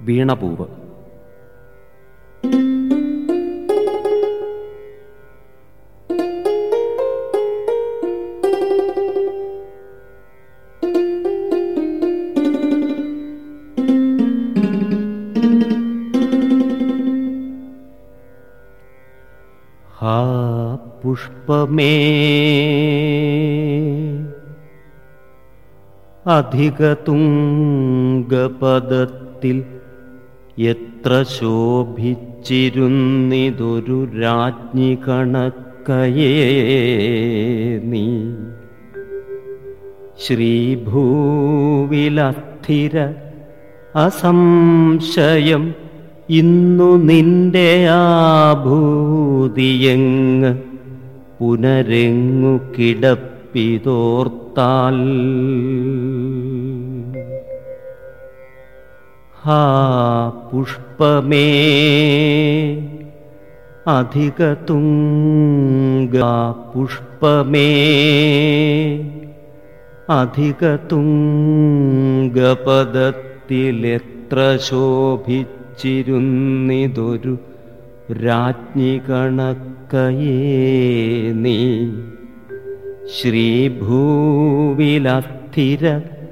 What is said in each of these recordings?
വീണപൂവ് ഹാ പുഷ്പമേ അധികതുംഗപദത്തിൽ എത്ര ശോഭിച്ചിരുന്നിതൊരു രാജ്ഞി കണക്കയേ നീ ശ്രീഭൂവിലസ്ഥിര അസംശയം ഇന്നു നിന്റെ ആഭൂതിയങ്ങ് പുനരെങ്ങു കിടപ്പിതോർത്താൽ ഹാ പുഷ്പമേ അധികതുംഗ പുഷ്പമേ അധികതുംഗപദത്തിലെത്ര ശോഭിച്ചിരുന്നിതൊരു രാജ്ഞി കണക്കയേ നീ ശ്രീഭൂവിലസ്ഥിര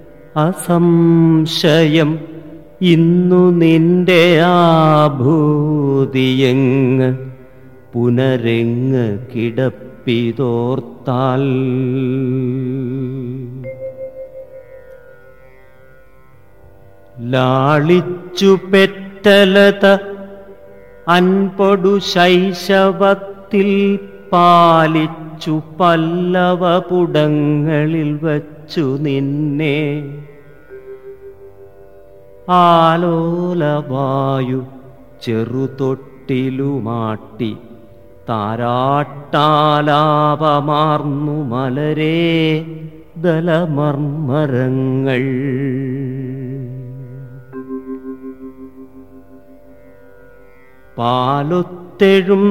അസംശയം ഇന്നു നിന്റെ ആഭൂതിയങ്ങ് പുനരെങ്ങ് കിടപ്പിതോർത്താൽ ലാളിച്ചു പെറ്റലത അൻപൊടു ശൈശവത്തിൽ പാലിച്ചു പല്ലവ പുടങ്ങളിൽ വച്ചു നിന്നെ ആലോലവായു ചെറുതൊട്ടിലുമാട്ടി താരാട്ടാലാപമാർന്നു മലരേ ദലമർമരങ്ങൾ പാലൊത്തെഴും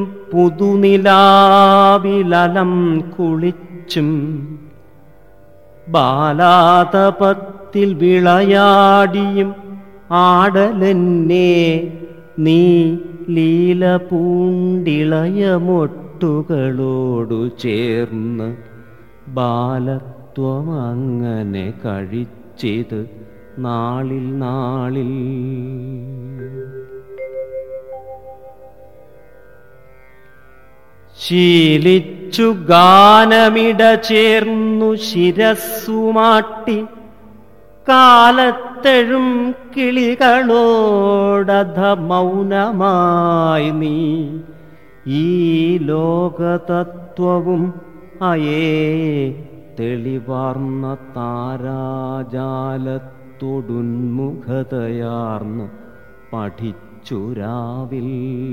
പുതുനിലാവിലലം കുളിച്ചും ബാലാതപത്തിൽ വിളയാടിയും ആടലെന്നെ നീ ലീല പൂണ്ടിളയമൊട്ടുകളോടു ചേർന്ന് ബാലത്വമങ്ങനെ കഴിച്ചിത് നാളിൽ നാളിൽ ശീലിച്ചു ഗാനമിട ചേർന്നു ശിരസ്സുമാട്ടി കാലത്തെഴും കിളികളോടധ മൗനമായി നീ ഈ ലോകതത്വവും അയേ തെളിവാർന്ന താരാജാലത്തോടുന്മുഖതയാർന്ന് പഠിച്ചു രാവിൽ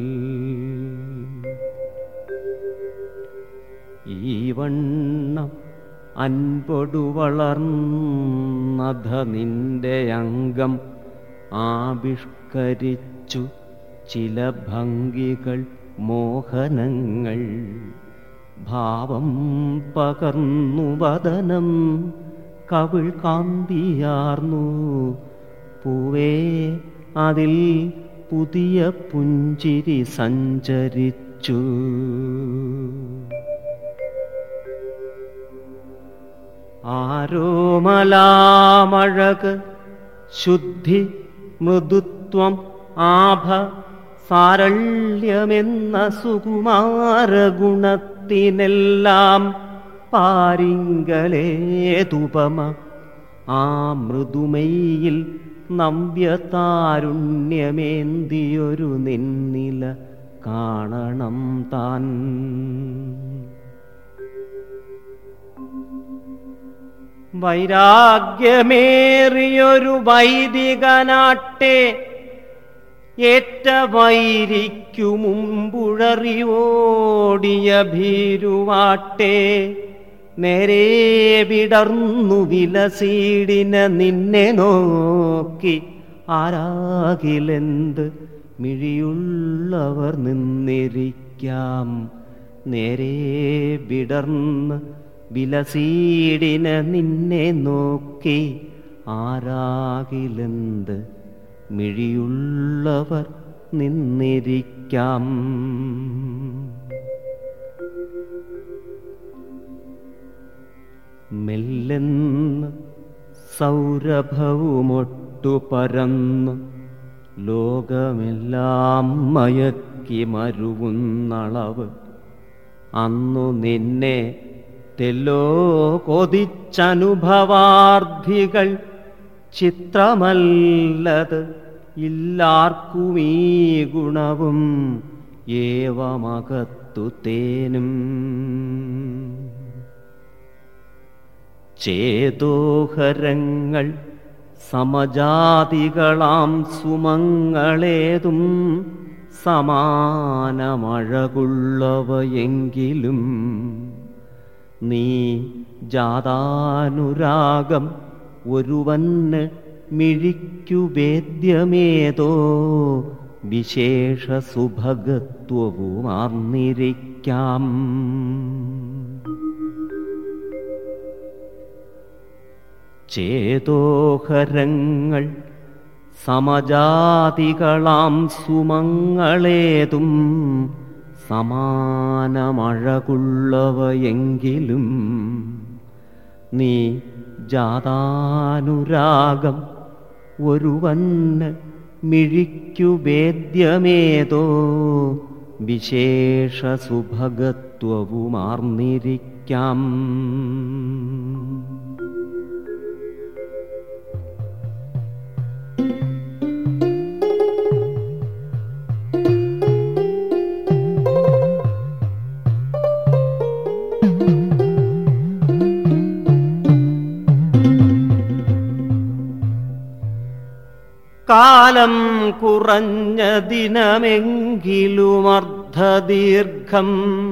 ഈ വണ്ണം അൻപൊടു വളർന്നധ നിന്റെ അംഗം ആവിഷ്കരിച്ചു ചില ഭംഗികൾ മോഹനങ്ങൾ ഭാവം പകർന്നു വദനം കവിൾ കാന്തിയാർന്നു പൂവേ അതിൽ പുതിയ പുഞ്ചിരി സഞ്ചരിച്ചു ആരോമലാമഴക് ശുദ്ധി മൃദുത്വം ആഭ സാരള്യമെന്ന സുകുമാരഗുണത്തിനെല്ലാം പാരിങ്കലേതുപമ ആ മൃദുമയിൽ നവ്യതാരുണ്യമേന്തിയൊരു നിന്നില കാണണം താൻ വൈരാഗ്യമേറിയൊരു വൈദികനാട്ടെ ഏറ്റ വൈരിക്കു മുമ്പുഴറിയോടിയ ഭീരുവാട്ടെ നേരെ വിടർന്നു വിലസീടിന നിന്നെ നോക്കി ആരാകിലെന്ത് മിഴിയുള്ളവർ നിന്നിരിക്കാം നേരെ വിടർന്ന് വിലസീടിന നിന്നെ നോക്കി ആരാകിലെന്ത് മിഴിയുള്ളവർ നിന്നിരിക്കാം മെല്ലെന്ന് സൗരഭവുമൊട്ടു പരന്നു ലോകമെല്ലാം മയക്കി മരുവുന്നളവ് അന്നു നിന്നെ തെല്ലോ കൊതിച്ചനുഭവാർദ്ധികൾ ചിത്രമല്ലത് ഇല്ലാർക്കുമീ ഗുണവും ഏവമകത്തു തേനും ചേതോഹരങ്ങൾ സമജാതികളാം സുമങ്ങളേതും സമാനമഴകുള്ളവയെങ്കിലും നീ ജാതാനുരാഗം ഒരുവന് മിഴിക്കുവേദ്യമേതോ വിശേഷ സുഭഗത്വവുമാർന്നിരിക്കാം ചേതോഹരങ്ങൾ സമജാതികളാം സുമങ്ങളേതും സമാനമഴകുള്ളവയെങ്കിലും നീ ജാതാനുരാഗം ഒരുവന് മിഴിക്കുവേദ്യമേതോ വിശേഷ സുഭഗത്വവുമാർന്നിരിക്കാം കാലം കുറഞ്ഞ ദിനമെങ്കിലും അർദ്ധദീർഘം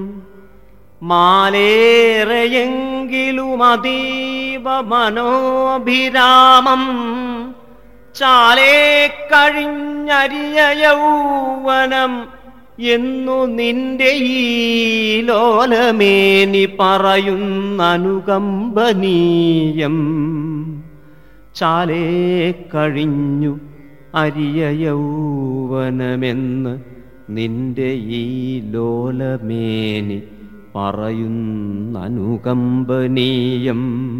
മാലേറെയെങ്കിലും അതീവ മനോഭിരാമം ചാലേ കഴിഞ്ഞരിയ യൗവനം എന്നു നിന്റെ ഈ ലോലമേനി പറയുന്ന അനുകമ്പനീയം ചാലേ കഴിഞ്ഞു അരിയ യൗവനമെന്ന് നിന്റെ ഈ ലോലമേനി പറയുന്ന അനുകമ്പനീയം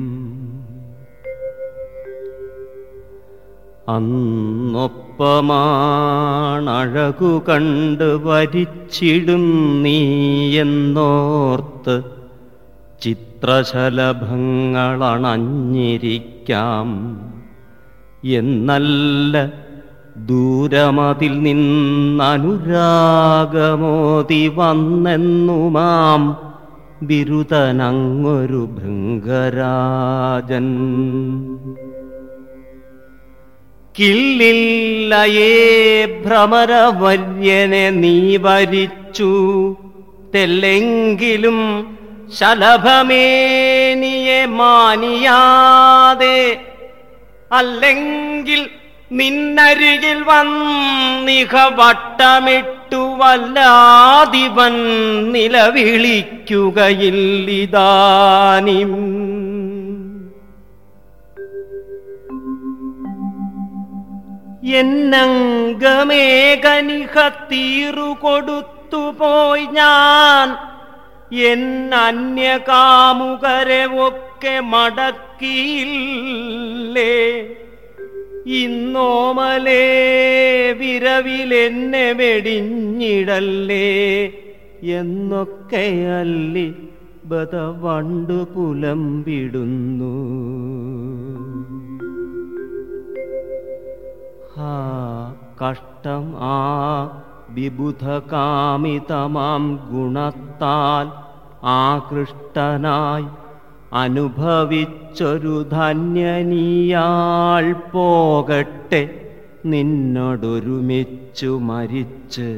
അന്നൊപ്പമാണഴകു കണ്ട് വരിച്ചിടും നീ എന്നോർത്ത് ചിത്രശലഭങ്ങളണഞ്ഞിരിക്കാം എന്നല്ല ദൂരമതിൽ നിന്നനുരാഗമോതി വന്നെന്നുമാം ബിരുദനങ്ങൊരു ഭൃംഗരാജൻ കില്ലില്ലയേ ഭ്രമരവര്യനെ നീ വരിച്ചു തെല്ലെങ്കിലും ശലഭമേനിയെ മാനിയാതെ അല്ലെങ്കിൽ നിന്നരികിൽ വന്നിഹ വട്ടമിട്ടു വല്ലാതിവൻ നിലവിളിക്കുകയില്ലിതാനിം എന്നംഗമേകനിഹ തീറു കൊടുത്തുപോയി ഞാൻ എൻ അന്യകാമുകരെ ഒക്കെ മടക്കിയില്ലേ ഇന്നോമലേ വിരവിലെന്നെ വെടിഞ്ഞിടല്ലേ എന്നൊക്കെയല്ലി ബത വണ്ടു പുലമ്പിടുന്നു ഹാ കഷ്ടം ആ വിബുധകാമിതമാം ഗുണത്താൽ ആകൃഷ്ടനായി അനുഭവിച്ചൊരു ധന്യനീയാൾ പോകട്ടെ നിന്നോടൊരുമിച്ചു മരിച്ച്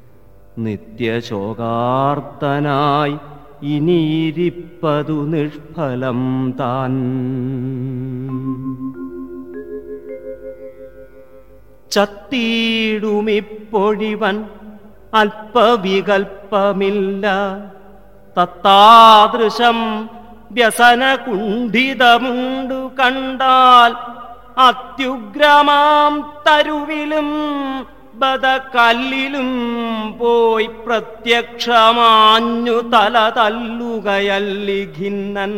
നിത്യശോകാർത്തനായി ഇനിയിരിപ്പതു നിഷ്ഫലം താൻ ചത്തീടുമിപ്പൊഴിവൻ അല്പവികൽപ്പമില്ല തത്താദൃശം വ്യസന കുണ്ഠിതമുണ്ടു കണ്ടാൽ അത്യുഗ്രമാം തരുവിലും ബദക്കല്ലിലും പോയി പ്രത്യക്ഷമാഞ്ഞു തല തല്ലുകയല്ലി ഖിന്നൻ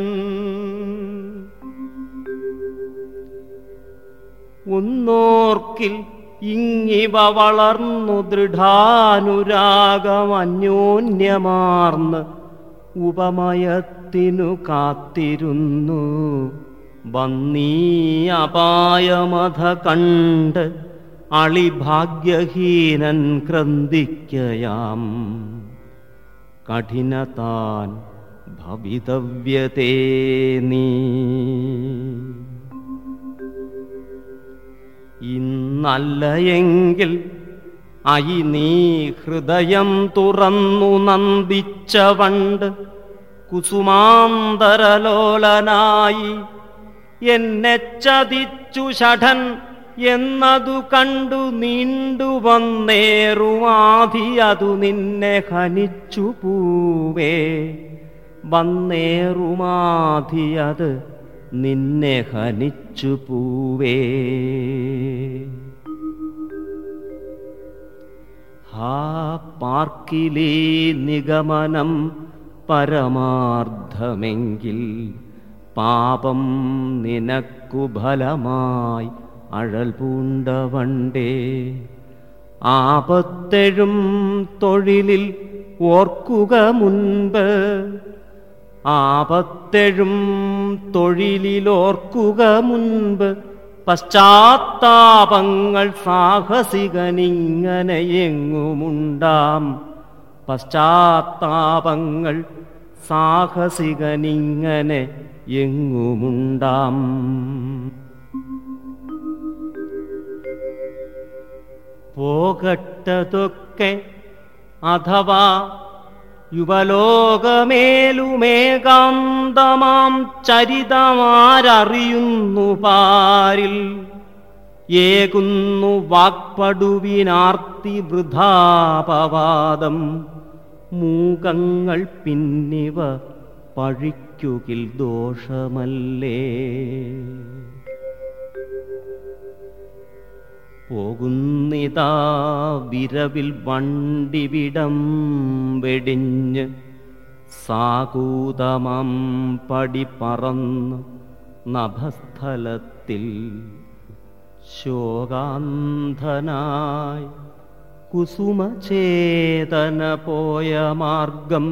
ഒന്നോർക്കിൽ ഇങ്ങിവ വളർന്നു ദൃഢാനുരാഗം അന്യോന്യമാർന്ന് ഉപമയത്തിനു കാത്തിരുന്നു വന്നീ അപായമത കണ്ട് അളിഭാഗ്യഹീനൻ ക്രന്ദിക്കയാം കഠിനതാൻ ഭവിതവ്യതേ നീ ഇന്നല്ലയെങ്കിൽ അയി നീ ഹൃദയം തുറന്നു നന്ദിച്ച വണ്ട് കുസുമാന്തരലോലനായി എന്നെ ചതിച്ചു ഷഠൻ എന്നതു കണ്ടു നീണ്ടു വന്നേറുമാധി അതു നിന്നെ ഹനിച്ചു പൂവേ വന്നേറുമാധി അത് നിന്നെ ഹനിച്ചു പൂവേ ഹാ പാർക്കിലേ നിഗമനം പരമാർത്ഥമെങ്കിൽ പാപം നിനക്കു ഫലമായി അഴൽ പൂണ്ടവണ്ടേ ആപത്തെഴും തൊഴിലിൽ ഓർക്കുക മുൻപ് ആപത്തെഴും തൊഴിലിലോർക്കുക മുൻപ് പശ്ചാത്താപങ്ങൾ സാഹസികനിങ്ങനെ എങ്ങുമുണ്ടാം പശ്ചാത്താപങ്ങൾ സാഹസികനിങ്ങനെ എങ്ങുമുണ്ടാം പോകട്ടതൊക്കെ അഥവാ യുവലോകമേലുമേകാന്തമാം ചരിതമാരറിയുന്നു പാരിൽ ഏകുന്നു വാക്പടുവിനാർത്തി വൃഥാപവാദം മൂകങ്ങൾ പിന്നിവ പഴിക്കുകിൽ ദോഷമല്ലേ പോകുന്നിതാ വിരവിൽ വണ്ടിവിടം വെടിഞ്ഞ് സാകൂതമം പടി പറന്ന് നഭസ്ഥലത്തിൽ ശോകാന്ധനായി കുസുമചേതന പോയ മാർഗം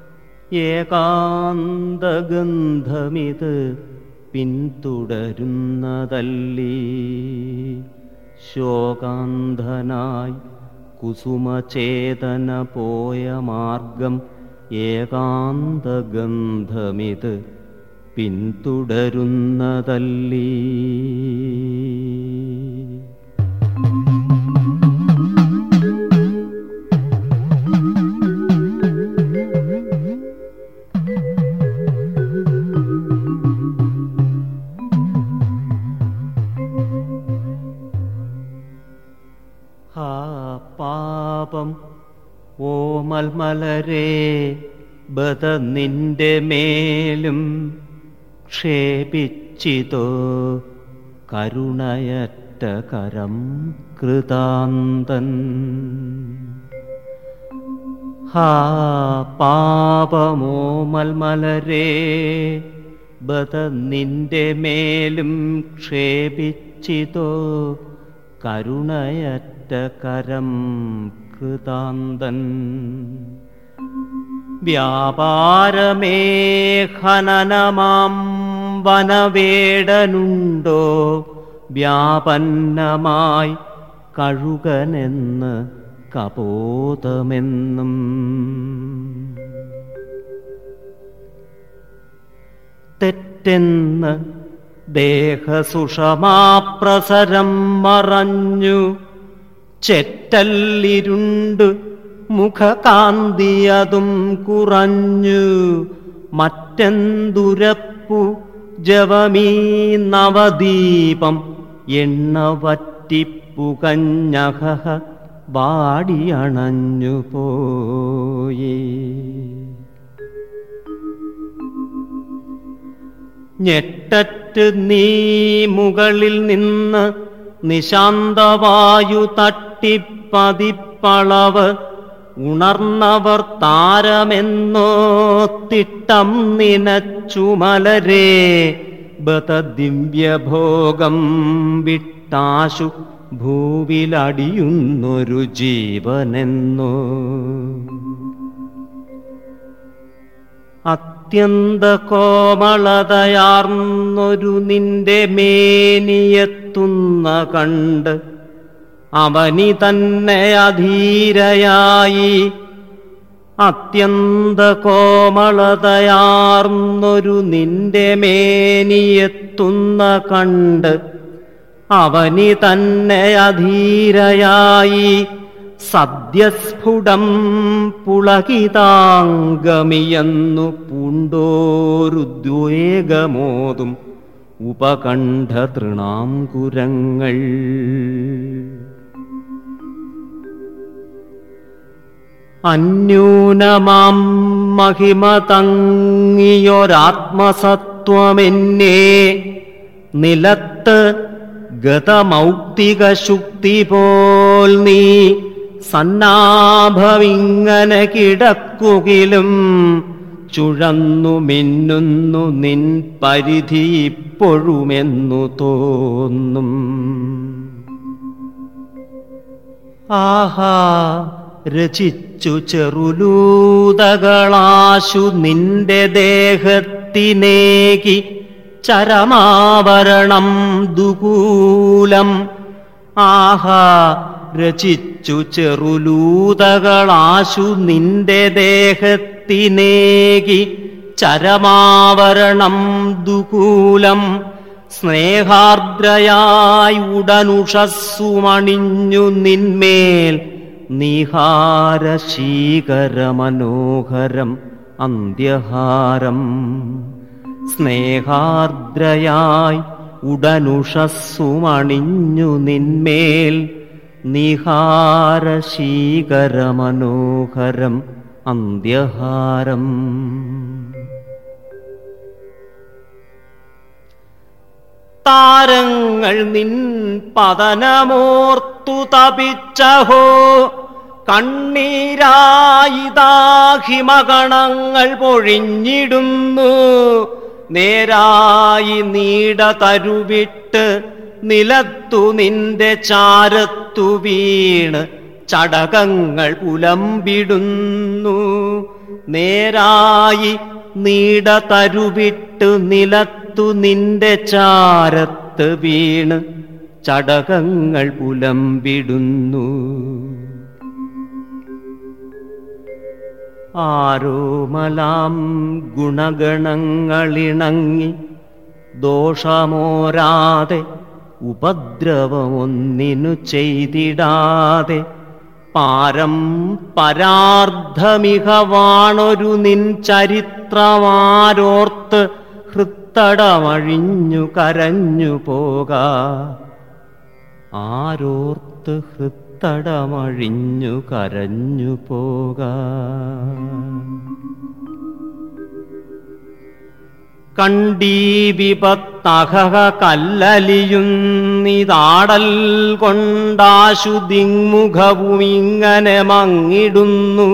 ഏകാന്തഗന്ധമിത് പിന്തുടരുന്നതല്ലേ ശോകാന്ധനായി കുസുമചേതന പോയ മാർഗം ഏകാന്തഗന്ധമിത് പിന്തുടരുന്നതല്ലേ ആ പാപം ഓമൽമലരേ ബത നിന്റെ മേലും ക്ഷേപിച്ചിതോ കരുണയറ്റ കരം കൃതാന്തൻ ഹാ പാപമോമൽമലരേ ബത നിന്റെ മേലും ക്ഷേപിച്ചിതോ കരുണയറ്റ കരം കൃതാന്തൻ വ്യാപാരമേ ഖനനമാം വനവേടനുണ്ടോ വ്യാപന്നമായി കഴുകനെന്ന് കപോതമെന്നും തെറ്റെന്ന് ദേഹസുഷമാപ്രസരം മറഞ്ഞു ചെറ്റല്ലിരുണ്ട് മുഖകാന്തിയതും കുറഞ്ഞു മറ്റെന്തുരപ്പു ജവമീ നവദീപം എണ്ണ വറ്റിപ്പുകഞ്ഞഹ വാടിയണഞ്ഞു പോയേ ഞെട്ടറ്റ് നീ മുകളിൽ നിന്ന് നിശാന്തവായു തട്ടിപ്പതിപ്പളവ് ഉണർന്നവർ താരമെന്നോ തിട്ടം നിനച്ചുമലരേ ബത ദിവ്യഭോഗം വിട്ടാശു ഭൂവിലടിയുന്നൊരു ജീവനെന്നോ അത്യന്ത കോമളതയാർന്നൊരു നിന്റെ മേനിയെത്തുന്ന കണ്ട് അവനി തന്നെ അധീരയായി അത്യന്ത കോമളതയാർന്നൊരു നിന്റെ മേനിയെത്തുന്ന കണ്ട് അവനി തന്നെ അധീരയായി സദ്യസ്ഫുടം പുളകിതാംഗമിയെന്നു പൂണ്ടോരുദ്വേഗമോതും ഉപകണ്ഠ തൃണാംകുരങ്ങൾ അന്യൂനമാം മഹിമ തങ്ങിയൊരാത്മസത്വമെന്നെ നിലത്ത് ഗതമൗക്തിക ശുക്തി പോൽ നീ സന്നാഭമിങ്ങനെ കിടക്കുകിലും ചുഴന്നു മിന്നുന്നു നിൻ പരിധി ഇപ്പോഴുമെന്നു തോന്നും ആഹാ രചിച്ചു ചെറുലൂതകളാശു നിന്റെ ദേഹത്തിനേകി ചരമാവരണം ദുകൂലം ആഹാ രചിച്ചു ചെറുലൂതകളാശു നിന്റെ ദേഹത്തിനേകി ചരമാവരണം ദുകൂലം സ്നേഹാർദ്രയായി ഉടനുഷസ്സുമണിഞ്ഞു നിന്മേൽ നിഹാരശീകരമനോഹരം അന്ത്യഹാരം സ്നേഹാർദ്രയായി ഉടനുഷസ്സുമണിഞ്ഞു നിന്മേൽ നിഹാരശീകരമനോഹരം അന്ത്യഹാരം താരങ്ങൾ നിൻ പതനമോർത്തു തപിച്ചഹോ കണ്ണീരായിതാഹിമഗണങ്ങൾ പൊഴിഞ്ഞിടുന്നു നേരായി നീട തരുവിട്ട് നിലത്തു നിന്റെ ചാരത്തു വീണ് ചടകങ്ങൾ പുലമ്പിടുന്നു നേരായി നീട തരുവിട്ട് നിലത്തു നിന്റെ ചാരത്ത് വീണ് ചടകങ്ങൾ പുലമ്പിടുന്നു ആരോമലാം ഗുണഗണങ്ങളിണങ്ങി ദോഷമോരാതെ ഉപദ്രവമൊന്നിനു ചെയ്തിടാതെ പാരം പരാർദ്ധമിക വാണൊരു നിൻ ചരിത്രമാരോർത്ത് ഹൃത്തടമഴിഞ്ഞു കരഞ്ഞു പോക ആരോർത്ത് ഹൃത്തടമഴിഞ്ഞു കരഞ്ഞു പോക കണ്ടീവിപത്തഹ കല്ലലിയുന്നിതാടൽ കൊണ്ടാശു ദിങ്മുഖവും ഇങ്ങനെ മങ്ങിടുന്നു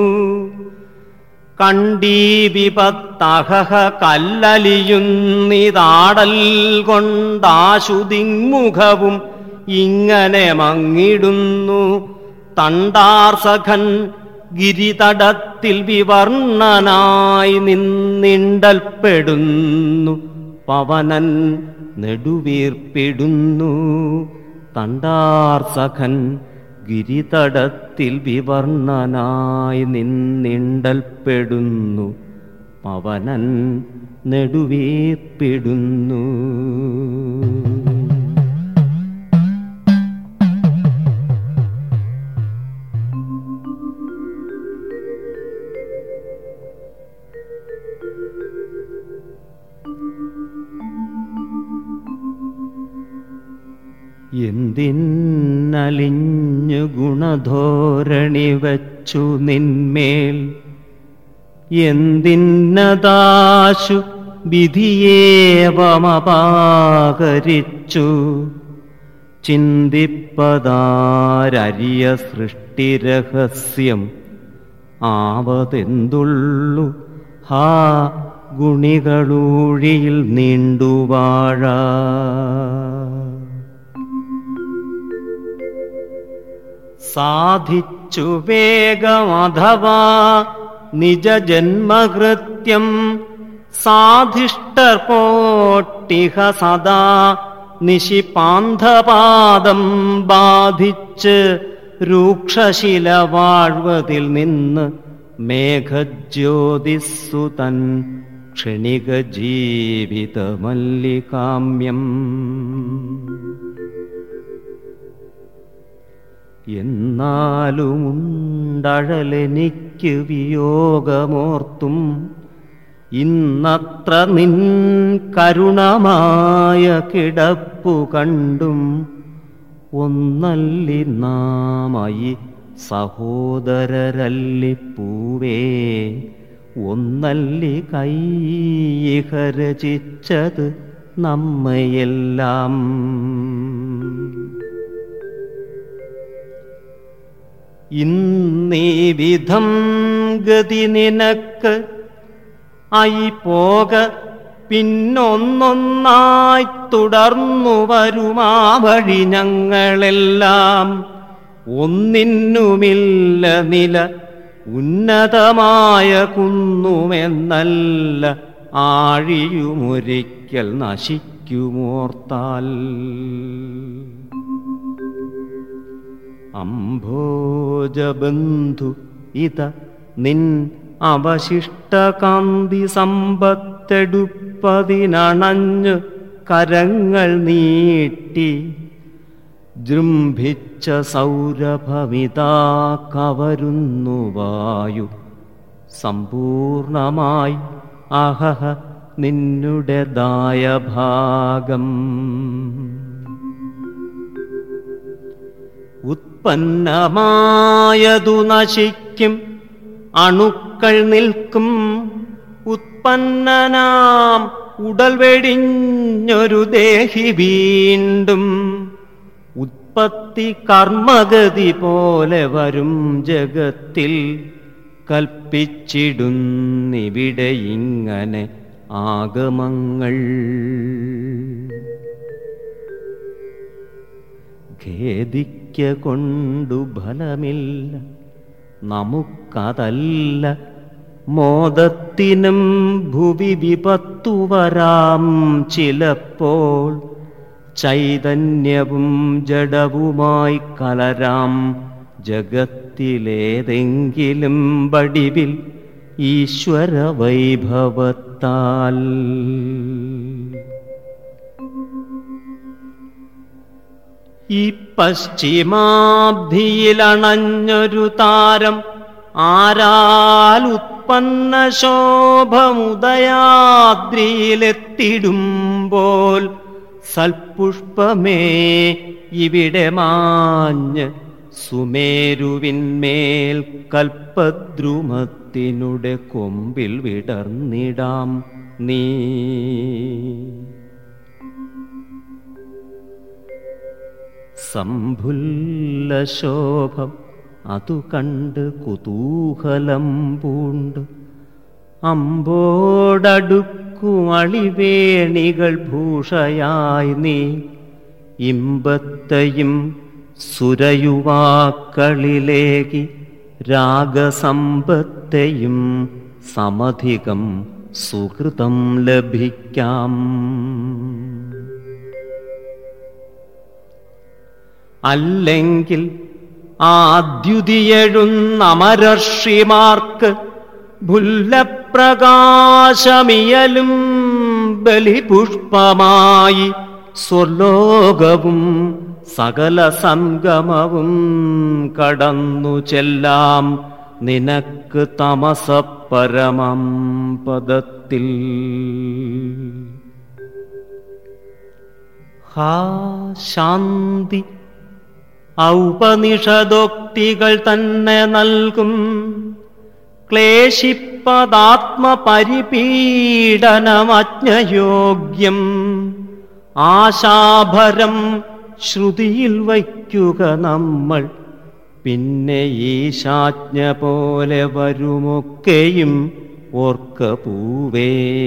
കണ്ടീവിപത്തഹ കല്ലലിയുന്നിതാടൽ കൊണ്ടാശു ദിങ്മുഖവും ഇങ്ങനെ മങ്ങിടുന്നു തണ്ടാർസഖൻ ഗിരിതടത്തിൽ വിവർണനായി നിന്നിണ്ടൽപ്പെടുന്നു പവനൻ നെടുവീർപ്പിടുന്നു തണ്ടാർസഖൻ ഗിരിതടത്തിൽ വിവർണനായി നിന്നിണ്ടൽപ്പെടുന്നു പവനൻ നെടുവീർപ്പിടുന്നു എന്തിന്നലിഞ്ഞു ഗുണധോരണി വച്ചു നിന്മേൽ എന്തിന്നതാശു വിധിയേവമപാകരിച്ചു ചിന്തിപ്പതാരരിയ സൃഷ്ടിരഹസ്യം ആവതെന്തുള്ളു ഹാ ഗുണികളൂഴിയിൽ നീണ്ടുവാഴ സാധിച്ചു വേഗമഥവാ നിജജന്മകൃത്യം സാധിഷ്ടർ പോട്ടിഹ സദാ നിശിപാന്ധപാദം ബാധിച്ച് രൂക്ഷശില വാഴ്വതിൽ നിന്ന് മേഘജ്യോതിസ്സു തൻ ക്ഷണിക ജീവിത മല്ലികാമ്യം എന്നാലുമുണ്ടഴലെനിക്ക് വിയോഗമോർത്തും ഇന്നത്ര നിൻ കരുണമായ കിടപ്പു കണ്ടും ഒന്നല്ലി നാമയി സഹോദരരല്ലിപ്പൂവേ ഒന്നല്ലി കൈയിഹ രചിച്ചത് നമ്മയെല്ലാം ഇന്നീ വിധം ഗതി നിനക്ക് ആയി പോക പിന്നൊന്നൊന്നായി തുടർന്നു വരുമാ വഴി ഞങ്ങളെല്ലാം ഒന്നിനുമില്ല നില ഉന്നതമായ കുന്നുമെന്നല്ല ആഴിയുമൊരിക്കൽ നശിക്കുമോർത്താൽ അംഭോജബന്ധു ഇത നിൻ അവശിഷ്ടകാന്തി സമ്പത്തെടുപ്പതിനണഞ്ഞ് കരങ്ങൾ നീട്ടി ജൃംഭിച്ച സൗരഭമിതാ കവരുന്നു വായു സമ്പൂർണമായി അഹഹ നിന്നുടേതായ ഭാഗം ഉത്പന്നമായതു നശിക്കും അണുക്കൾ നിൽക്കും ഉത്പന്നനാം ഉടൽ വെടിഞ്ഞൊരു ദേഹി വീണ്ടും ഉത്പത്തി കർമ്മഗതി പോലെ വരും ജഗത്തിൽ കൽപ്പിച്ചിടുന്നിവിടെ ഇങ്ങനെ ആഗമങ്ങൾ ഖേദിക്ക കൊണ്ടു ഫലമില്ല നമുക്കതല്ല മോദത്തിനും ഭുവി വിപത്തു വരാം ചിലപ്പോൾ ചൈതന്യവും ജഡവുമായി കലരാം ജഗത്തിലേതെങ്കിലും വടിവിൽ ഈശ്വര വൈഭവത്താൽ ഈ പശ്ചിമാബ്ധിയിലണഞ്ഞൊരു താരം ആരാൽ ഉത്പന്ന ശോഭമുദയാദ്രിയിലെത്തിടുമ്പോൾ സൽപുഷ്പമേ ഇവിടെ മാഞ്ഞ് സുമേരുവിന്മേൽ കൽപ്പദ്രുമത്തിനുടെ കൊമ്പിൽ വിടർന്നിടാം നീ സംഭുല്ലശോഭം അതു കണ്ട് കുതൂഹലം പൂണ്ട് അമ്പോടടുക്കും അളിവേണികൾ ഭൂഷയായി നീ ഇമ്പത്തെയും സുരയുവാക്കളിലേകി രാഗസമ്പത്തെയും സമധികം സുഹൃതം ലഭിക്കാം അല്ലെങ്കിൽ ആദ്യുതിയെഴുന്നമരർഷിമാർക്ക് ഭുല്ലപ്രകാശമിയലും ബലിപുഷ്പമായി സ്വർലോകവും സകല സംഗമവും കടന്നു ചെല്ലാം നിനക്ക് തമസപരമം പദത്തിൽ ഹാ ശാന്തി ഔപനിഷദോക്തികൾ തന്നെ നൽകും ക്ലേശിപ്പതാത്മപരിപീഡനമജ്ഞയോഗ്യം ആശാഭരം ശ്രുതിയിൽ വയ്ക്കുക നമ്മൾ പിന്നെ ഈശാജ്ഞ പോലെ വരുമൊക്കെയും ഓർക്ക പൂവേ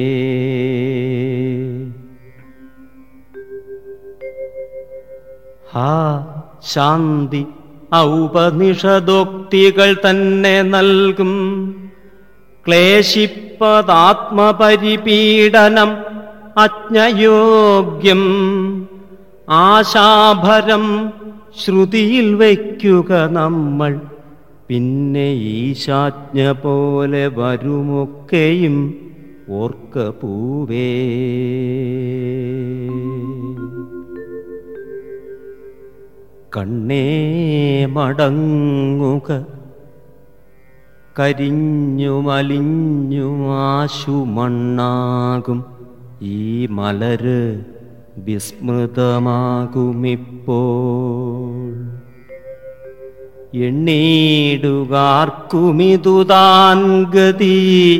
ഹാ ശാന്തി ഔപനിഷദോക്തികൾ തന്നെ നൽകും ക്ലേശിപ്പതാത്മപരിപീഡനം അജ്ഞയോഗ്യം ആശാഭരം ശ്രുതിയിൽ വയ്ക്കുക നമ്മൾ പിന്നെ ഈശാജ്ഞ പോലെ വരുമൊക്കെയും ഓർക്ക പൂവേ കണ്ണേ മടങ്ങുക കരിഞ്ഞുമലിഞ്ഞുമാശുമണ്ണാകും ഈ മലര് വിസ്മൃതമാകുമിപ്പോൾ എണ്ണീടുകാർക്കുമിതുതാൻ ഗതി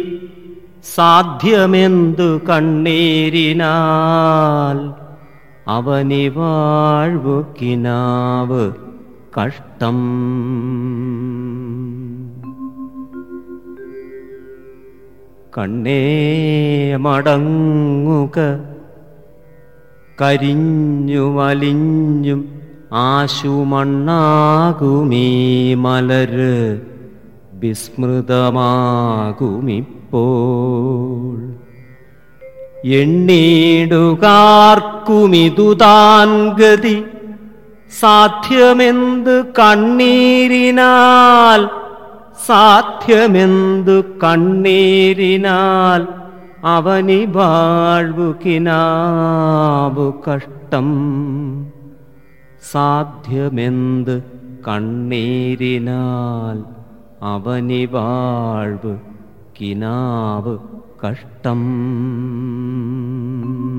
സാധ്യമെന്തു കണ്ണീരിനാൽ അവനി വാഴ്വു കിനാവ് കഷ്ടം കണ്ണേ മടങ്ങുക കരിഞ്ഞുമലിഞ്ഞും ആശുമണ്ണാകുമീ മലര് വിസ്മൃതമാകുമിപ്പോൾ എണ്ണീടുകാർക്കുമിതുതാൻ ഗതി സാധ്യമെന്ത് കണ്ണീരിനാൽ സാധ്യമെന്തു കണ്ണീരിനാൽ അവനി വാഴ്വു കിനാവു കഷ്ടം സാധ്യമെന്ത് കണ്ണീരിനാൽ അവനി വാഴ്വ് കിനാവ് കഷ്ടം